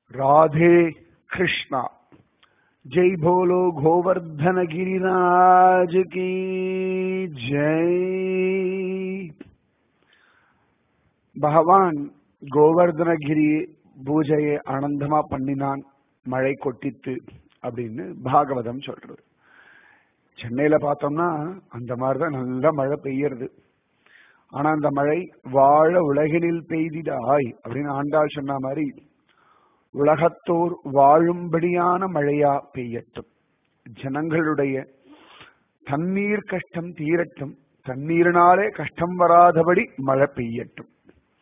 राधे कृष्णा जय बोलो गोवर्धन गिरिराज की जय பகவான் கோவர்தனகிரி பூஜையை ஆனந்தமா பண்ணினான் மழை கொட்டித்து அப்படின்னு பாகவதம் சொல்றது சென்னையில பார்த்தோம்னா அந்த மாதிரிதான் நல்ல மழை பெய்யறது ஆனா அந்த மழை வாழ உலகினில் பெய்திடாய் அப்படின்னு ஆண்டாள் சொன்ன மாதிரி உலகத்தோர் வாழும்படியான மழையா பெய்யட்டும் ஜனங்களுடைய தண்ணீர் கஷ்டம் தீரட்டும் தண்ணீரினாலே கஷ்டம் வராதபடி மழை பெய்யட்டும்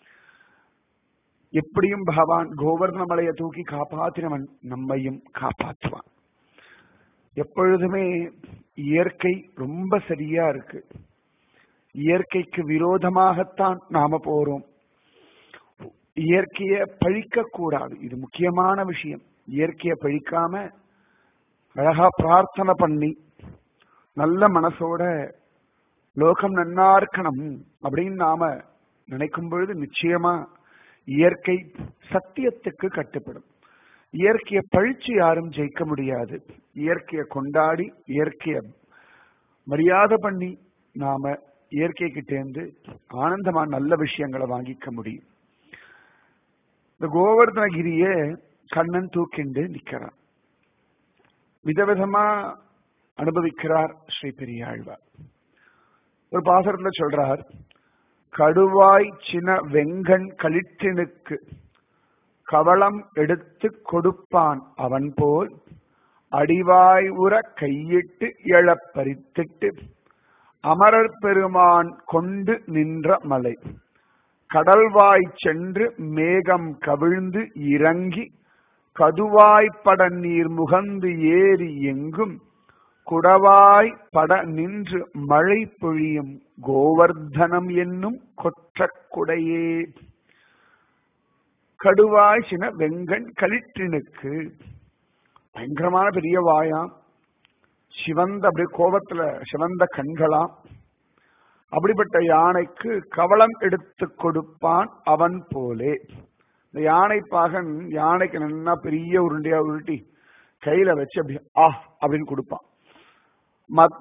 எப்படியும் பகவான் கோவர்தன மலையை தூக்கி காப்பாற்றினவன் நம்மையும் காப்பாற்றுவான் எப்பொழுதுமே இயற்கை ரொம்ப சரியா இருக்கு இயற்கைக்கு விரோதமாகத்தான் நாம போறோம் இயற்கையை பழிக்க கூடாது இது முக்கியமான விஷயம் இயற்கையை பழிக்காம அழகா பிரார்த்தனை பண்ணி நல்ல மனசோட லோகம் நன்னா இருக்கணும் அப்படின்னு நாம நினைக்கும் பொழுது நிச்சயமா இயற்கை சத்தியத்துக்கு கட்டுப்படும் இயற்கையை பழிச்சு யாரும் ஜெயிக்க முடியாது இயற்கையை கொண்டாடி இயற்கையை மரியாதை பண்ணி நாம இயற்கை கிட்டேந்து ஆனந்தமா நல்ல விஷயங்களை வாங்கிக்க முடியும் இந்த கோவர்தனகிரிய கண்ணன் தூக்கிண்டு நிக்கிறான் விதவிதமா அனுபவிக்கிறார் ஸ்ரீ பெரியாழ்வார் ஒரு பாசரத்துல சொல்றார் கடுவாய் சின வெங்கண் களிற்றினுக்கு கவளம் எடுத்து கொடுப்பான் அவன் போல் அடிவாய் உற கையிட்டு எழப் பறித்திட்டு அமரர் பெருமான் கொண்டு நின்ற மலை கடல்வாய் சென்று மேகம் கவிழ்ந்து இறங்கி கதுவாய்ப்பட நீர் முகந்து ஏறி எங்கும் குடவாய் பட நின்று மழை பொழியும் கோவர்தனம் என்னும் கொற்றக்குடையே கடுவாய் சின வெங்கண் களிற்றினுக்கு பயங்கரமான பெரிய வாயாம் சிவந்த அப்படியே கோபத்துல சிவந்த கண்களாம் அப்படிப்பட்ட யானைக்கு கவளம் எடுத்து கொடுப்பான் அவன் போலே இந்த யானை பாகன் யானைக்கு நல்லா பெரிய உருண்டையா உருட்டி கையில வச்சு அப்படி ஆ அப்படின்னு கொடுப்பான் மற்ற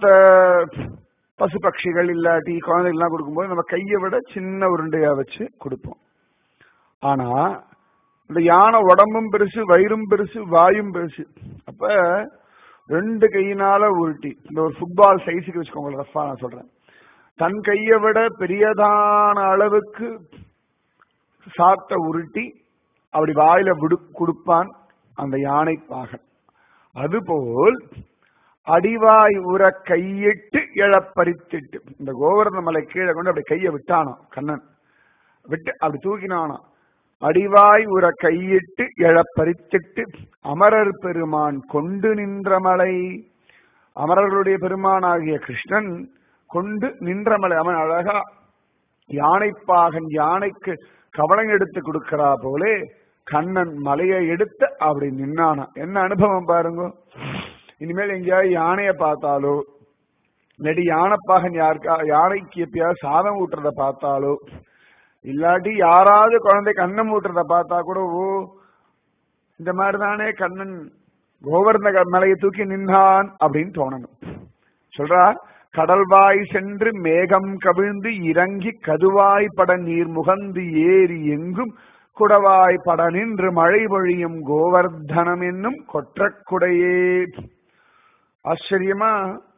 பசு பட்சிகள் இல்லாட்டி குழந்தைகள்லாம் கொடுக்கும்போது நம்ம கையை விட சின்ன உருண்டையா வச்சு கொடுப்போம் ஆனா இந்த யானை உடம்பும் பெருசு வயிறும் பெருசு வாயும் பெருசு அப்ப ரெண்டு கையினால உருட்டி இந்த ஒரு ஃபுட்பால் சைஸுக்கு வச்சுக்கோங்க ரஃபா நான் சொல்றேன் தன் கையை விட பெரியதான அளவுக்கு சாத்த உருட்டி அப்படி வாயில விடு கொடுப்பான் அந்த யானை பாகன் அதுபோல் அடிவாய் உர கையிட்டு இழப்பறித்திட்டு இந்த கோவர்தன மலை கீழே கொண்டு அப்படி கையை விட்டானோ கண்ணன் விட்டு அப்படி தூக்கினானோ அடிவாய் உர கையிட்டு எழப்பறித்திட்டு அமரர் பெருமான் கொண்டு நின்ற மலை அமரர்களுடைய பெருமானாகிய கிருஷ்ணன் கொண்டு நின்ற மலை அவன் அழகா யானைப்பாகன் யானைக்கு கவனம் எடுத்து கொடுக்கிறா போலே கண்ணன் மலையை எடுத்து அப்படி நின்னானா என்ன அனுபவம் பாருங்க இனிமேல் எங்கேயாவது யானைய பார்த்தாலோ இல்லாட்டி யானைப்பாகன் யாருக்கா யானைக்கு எப்பயாவது சாதம் ஊட்டுறத பார்த்தாலோ இல்லாட்டி யாராவது குழந்தைக்கு அன்னம் ஊட்டுறத பார்த்தா கூட ஓ இந்த மாதிரி தானே கண்ணன் கோவர்ந்த மலையை தூக்கி நின்றான் அப்படின்னு தோணணும் சொல்றா கடல்வாய் சென்று மேகம் கவிழ்ந்து இறங்கி கதுவாய் பட நீர் முகந்து ஏறி எங்கும் குடவாய் பட நின்று மழை பொழியும் கோவர்தனம் என்னும் கொற்றக்குடையே ஆச்சரியமா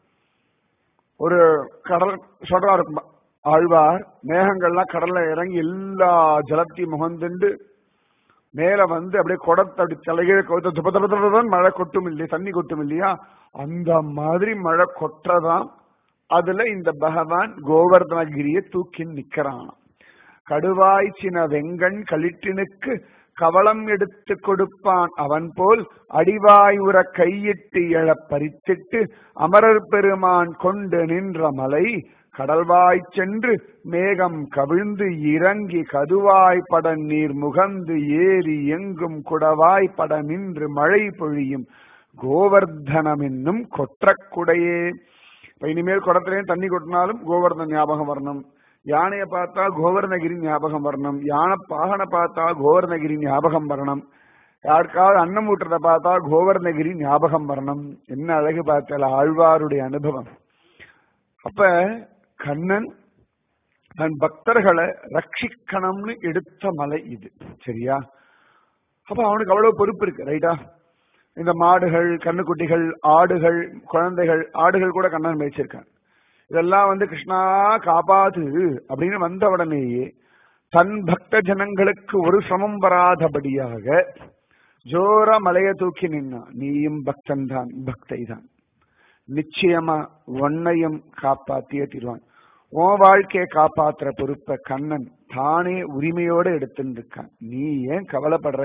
ஒரு கடல் சொல்றாரு ஆழ்வார் மேகங்கள்லாம் கடல்ல இறங்கி எல்லா ஜலத்தையும் முகந்துண்டு மேல வந்து அப்படியே குடத்தை அப்படி தலைகீழ கவுத்த துப்ப துப்ப துப்பதான் மழை கொட்டும் இல்லையா தண்ணி கொட்டும் இல்லையா அந்த மாதிரி மழை கொற்றதான் அதுல இந்த பகவான் கோவர்தனகிரியை தூக்கி நிக்கிறான் கடுவாய் சின வெங்கண் களிற்றினுக்கு கவளம் எடுத்து கொடுப்பான் அவன் போல் அடிவாய் உற கையிட்டு எழ பறித்திட்டு அமரர் பெருமான் கொண்டு நின்ற மலை கடல்வாய் சென்று மேகம் கவிழ்ந்து இறங்கி கதுவாய் பட நீர் முகந்து ஏறி எங்கும் குடவாய் பட நின்று மழை பொழியும் கோவர்தனம் என்னும் கொற்றக்குடையே இப்ப இனிமேல் குடத்திலையும் தண்ணி கொட்டினாலும் கோவர்தன் ஞாபகம் வரணும் யானையை பார்த்தா கோவர்ணகிரி ஞாபகம் வரணும் யானை பாகனை பார்த்தா கோவர்ணகிரி ஞாபகம் வரணும் யாருக்காவது அன்னம் ஊட்டுறத பார்த்தா கோவர்ணகிரி ஞாபகம் வரணும் என்ன அழகு பார்த்தால ஆழ்வாருடைய அனுபவம் அப்ப கண்ணன் தன் பக்தர்களை ரட்சிக்கணும்னு எடுத்த மலை இது சரியா அப்ப அவனுக்கு அவ்வளவு பொறுப்பு இருக்கு ரைட்டா இந்த மாடுகள் கண்ணுக்குட்டிகள் ஆடுகள் குழந்தைகள் ஆடுகள் கூட கண்ணன் மேய்ச்சிருக்கான் இதெல்லாம் வந்து கிருஷ்ணா காப்பாத்து அப்படின்னு வந்த உடனேயே தன் பக்த ஜனங்களுக்கு ஒரு சிரமம் வராதபடியாக ஜோரா மலைய தூக்கி நின்னா நீயும் பக்தன் தான் பக்தை தான் நிச்சயமா ஒன்னையும் காப்பாத்தியே தீருவான் உன் வாழ்க்கையை காப்பாத்துற பொறுப்பை கண்ணன் தானே உரிமையோட எடுத்துட்டு இருக்கான் நீ ஏன் கவலைப்படுற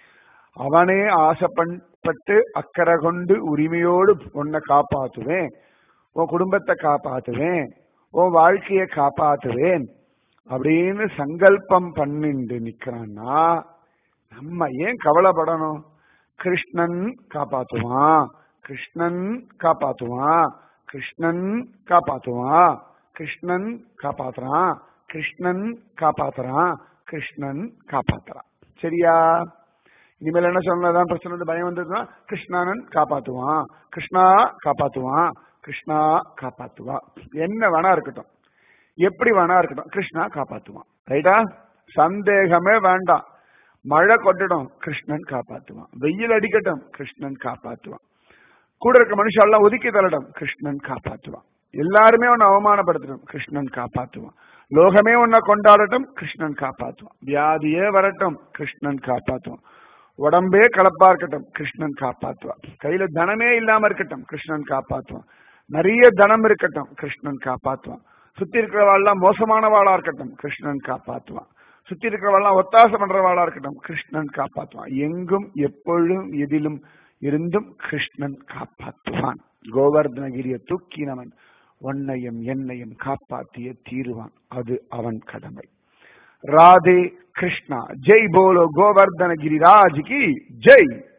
அவனே ஆசைப்பட்டு அக்கறை கொண்டு உரிமையோடு உன்னை காப்பாத்துவேன் உன் குடும்பத்தை காப்பாத்துவேன் உன் வாழ்க்கையை காப்பாத்துவேன் அப்படின்னு சங்கல்பம் பண்ணிட்டு நிக்கிறான்னா நம்ம ஏன் கவலைப்படணும் கிருஷ்ணன் காப்பாத்துவான் கிருஷ்ணன் காப்பாத்துவான் கிருஷ்ணன் காப்பாத்துவான் கிருஷ்ணன் காப்பாத்துறான் கிருஷ்ணன் காப்பாத்துறான் கிருஷ்ணன் காப்பாத்துறான் சரியா இனிமேல் என்ன சொன்னதான் பிரச்சனை வந்து பயம் வந்ததுன்னா கிருஷ்ணனன் காப்பாத்துவான் கிருஷ்ணா காப்பாத்துவான் கிருஷ்ணா காப்பாத்துவான் என்ன வேணா இருக்கட்டும் எப்படி வேணா இருக்கட்டும் கிருஷ்ணா காப்பாத்துவான் ரைட்டா சந்தேகமே வேண்டாம் மழை கொட்டட்டும் கிருஷ்ணன் காப்பாத்துவான் வெயில் அடிக்கட்டும் கிருஷ்ணன் காப்பாத்துவான் கூட இருக்க மனுஷெல்லாம் ஒதுக்கி தள்ளட்டும் கிருஷ்ணன் காப்பாத்துவான் எல்லாருமே உன்னை அவமானப்படுத்தட்டும் கிருஷ்ணன் காப்பாத்துவான் லோகமே உன்னை கொண்டாடட்டும் கிருஷ்ணன் காப்பாத்துவான் வியாதியே வரட்டும் கிருஷ்ணன் காப்பாத்துவான் உடம்பே கலப்பா இருக்கட்டும் கிருஷ்ணன் காப்பாத்துவான் கையில தனமே இல்லாம இருக்கட்டும் கிருஷ்ணன் காப்பாத்துவான் நிறைய தனம் இருக்கட்டும் கிருஷ்ணன் காப்பாத்துவான் சுத்தி இருக்கிறவாள்லாம் மோசமானவாளா இருக்கட்டும் கிருஷ்ணன் காப்பாத்துவான் சுத்தி இருக்கிறவாள்லாம் ஒத்தாசை பண்றவாளா இருக்கட்டும் கிருஷ்ணன் காப்பாத்துவான் எங்கும் எப்பொழுதும் எதிலும் இருந்தும் கிருஷ்ணன் காப்பாற்றுவான் கோவர்தனகிரிய தூக்கினவன் உன்னையும் என்னையும் காப்பாற்றிய தீருவான் அது அவன் கடமை ராதே கிருஷ்ணா ஜெய் போலோ கோவர்தனகிரி ராஜ் கி ஜெய்